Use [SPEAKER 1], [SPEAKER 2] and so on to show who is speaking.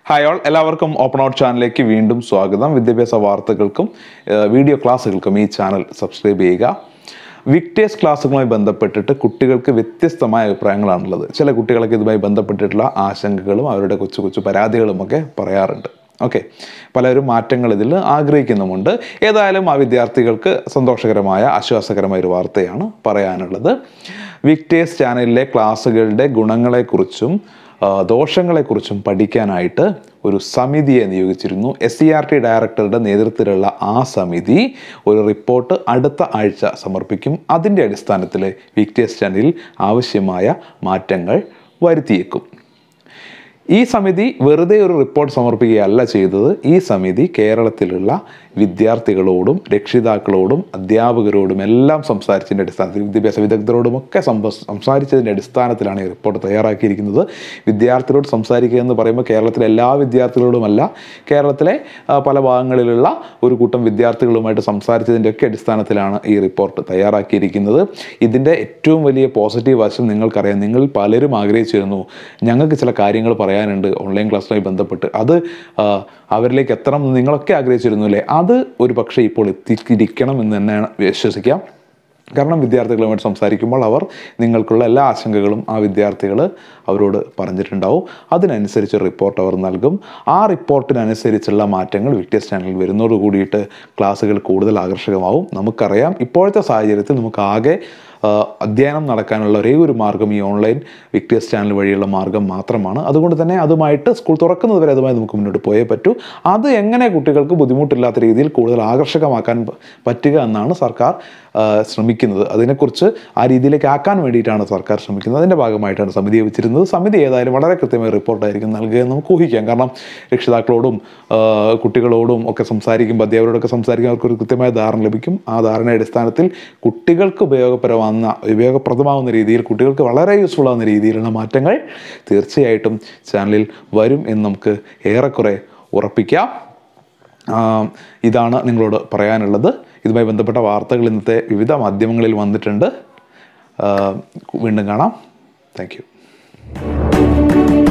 [SPEAKER 1] hi all എല്ലാവർക്കും open out ചാനലിലേക്ക് വീണ്ടും സ്വാഗതം വിദ്യാഭ്യാസ വാർത്തകൾക്കും ഏഹ്, വീഡിയോ ക്ലാസ്സുകൾക്കും ഈ ചാനൽ സബ്സ്ക്രൈബ് ചെയ്യുക വിക്ടേഴ്സ് ക്ലാസ്സുകളുമായി ബന്ധപ്പെട്ടിട്ട് കുട്ടികൾക്ക് വ്യത്യസ്തമായ അഭിപ്രായങ്ങളാണുള്ളത് ചില കുട്ടികളൊക്കെ ഇതുമായി ബന്ധപ്പെട്ടിട്ടുള്ള ആശങ്കകളും അവരുടെ കൊച്ചു കൊച്ചു പരാതികളും ഒക്കെ പറയാറുണ്ട് ഓക്കെ പലരും മാറ്റങ്ങൾ ഇതിൽ ആഗ്രഹിക്കുന്നുമുണ്ട് ഏതായാലും ആ വിദ്യാർത്ഥികൾക്ക് സന്തോഷകരമായ ആശ്വാസകരമായ ഒരു വാർത്തയാണ് പറയാനുള്ളത് വിക്ടേഴ്സ് ചാനലിലെ ക്ലാസ്സുകളുടെ ഗുണങ്ങളെക്കുറിച്ചും ആ, ദോഷങ്ങളെക്കുറിച്ചും പഠിക്കാനായിട്ട് ഒരു സമിതിയെ നിയോഗിച്ചിരുന്നു എസ് സി ആർ ടി ഡയറക്ടറുടെ നേതൃത്വത്തിലുള്ള ആ സമിതി ഒരു റിപ്പോർട്ട് അടുത്ത ആഴ്ച സമർപ്പിക്കും അതിൻ്റെ അടിസ്ഥാനത്തിൽ വിക്ടേഴ്സ് ചാനലിൽ ആവശ്യമായ മാറ്റങ്ങൾ വരുത്തിയേക്കും ഈ സമിതി വെറുതെ ഒരു റിപ്പോർട്ട് സമർപ്പിക്കുകയല്ല ചെയ്തത് ഈ സമിതി കേരളത്തിലുള്ള വിദ്യാർത്ഥികളോടും രക്ഷിതാക്കളോടും അധ്യാപകരോടും എല്ലാം സംസാരിച്ചതിൻ്റെ അടിസ്ഥാനത്തിൽ വിദ്യാഭ്യാസ വിദഗ്ധരോടും ഒക്കെ സംഭ- സംസാരിച്ചതിൻ്റെ അടിസ്ഥാനത്തിലാണ് ഈ റിപ്പോർട്ട് തയ്യാറാക്കിയിരിക്കുന്നത് വിദ്യാർത്ഥികളോട് സംസാരിക്കുക എന്ന് പറയുമ്പോൾ കേരളത്തിലെ എല്ലാ വിദ്യാർത്ഥികളോടുമല്ല കേരളത്തിലെ ആ, പല ഭാഗങ്ങളിലുള്ള ഒരു കൂട്ടം വിദ്യാർത്ഥികളുമായിട്ട് സംസാരിച്ചതിൻ്റെ ഒക്കെ അടിസ്ഥാനത്തിലാണ് ഈ റിപ്പോർട്ട് തയ്യാറാക്കിയിരിക്കുന്നത് ഇതിൻ്റെ ഏറ്റവും വലിയ പോസിറ്റീവ് വശം നിങ്ങൾക്കറിയാം നിങ്ങൾ പലരും ആഗ്രഹിച്ചിരുന്നു ഞങ്ങൾക്ക് ചില കാര്യങ്ങൾ പറയാനുണ്ട് ഓൺലൈൻ ക്ലാസ്സുമായി ബന്ധപ്പെട്ട് അത് ആ, അവരിലേക്ക് എത്തണം എന്ന് നിങ്ങളൊക്കെ ആഗ്രഹിച്ചിരുന്നു അല്ലേ അത് ഒരു പക്ഷേ ഇപ്പോൾ എത്തിയിരിക്കണം എന്ന് തന്നെയാണ് വിശ്വസിക്കാം കാരണം വിദ്യാർത്ഥികളുമായിട്ട് സംസാരിക്കുമ്പോൾ അവർ നിങ്ങൾക്കുള്ള എല്ലാ ആശങ്കകളും ആ വിദ്യാർത്ഥികൾ അവരോട് പറഞ്ഞിട്ടുണ്ടാവും അതിനനുസരിച്ച് റിപ്പോർട്ട് അവർ നൽകും ആ റിപ്പോർട്ടിനനുസരിച്ചുള്ള മാറ്റങ്ങൾ വിക്ടേഴ്സ് ചാനലിൽ വരുന്നതോട് കൂടിയിട്ട് ക്ലാസ്സുകൾ കൂടുതൽ ആകർഷകമാവും നമുക്കറിയാം ഇപ്പോഴത്തെ സാഹചര്യത്തിൽ നമുക്ക് ആകെ ആ, അധ്യയനം നടക്കാനുള്ള ഒരേ ഒരു മാർഗം ഈ ഓൺലൈൻ വിക്ടേഴ്സ് ചാനൽ വഴിയുള്ള മാർഗം മാത്രമാണ് അതുകൊണ്ട് തന്നെ അതുമായിട്ട് സ്കൂൾ തുറക്കുന്നത് വരെ അതുമായി നമുക്ക് മുന്നോട്ട് പോയേ പറ്റൂ അത് എങ്ങനെ കുട്ടികൾക്ക് ബുദ്ധിമുട്ടില്ലാത്ത രീതിയിൽ കൂടുതൽ ആകർഷകമാക്കാൻ പ- പറ്റുക എന്നാണ് സർക്കാർ ആ, ശ്രമിക്കുന്നത് അതിനെക്കുറിച്ച് ആ രീതിയിലേക്ക് ആക്കാൻ വേണ്ടിയിട്ടാണ് സർക്കാർ ശ്രമിക്കുന്നത് അതിൻ്റെ ഭാഗമായിട്ടാണ് സമിതിയെ വെച്ചിരുന്നത് സമിതി ഏതായാലും വളരെ കൃത്യമായ റിപ്പോർട്ടായിരിക്കും നൽകുക എന്ന് നമുക്ക് ഊഹിക്കാം കാരണം രക്ഷിതാക്കളോടും ആ, കുട്ടികളോടും ഒക്കെ സംസാരിക്കുമ്പോൾ അധ്യാപകരോടൊക്കെ സംസാരിക്കുമ്പോൾ അവർക്ക് ഒരു കൃത്യമായ ധാരണ ലഭിക്കും ആ ധാരണയുടെ അടിസ്ഥാനത്തിൽ കുട്ടികൾക്ക് ഉപയോഗപ്രദമാകുന്ന ഉപയോഗപ്രദമാകുന്ന രീതിയിൽ കുട്ടികൾക്ക് വളരെ യൂസ്ഫുൾ ആവുന്ന രീതിയിലുള്ള മാറ്റങ്ങൾ തീർച്ചയായിട്ടും ചാനലിൽ വരും എന്ന് നമുക്ക് ഏറെക്കുറെ ഉറപ്പിക്കാം ആ, ഇതാണ് നിങ്ങളോട് പറയാനുള്ളത് ഇതുമായി ബന്ധപ്പെട്ട വാർത്തകൾ ഇന്നത്തെ വിവിധ മാധ്യമങ്ങളിൽ വന്നിട്ടുണ്ട് ആ, വീണ്ടും കാണാം താങ്ക് യു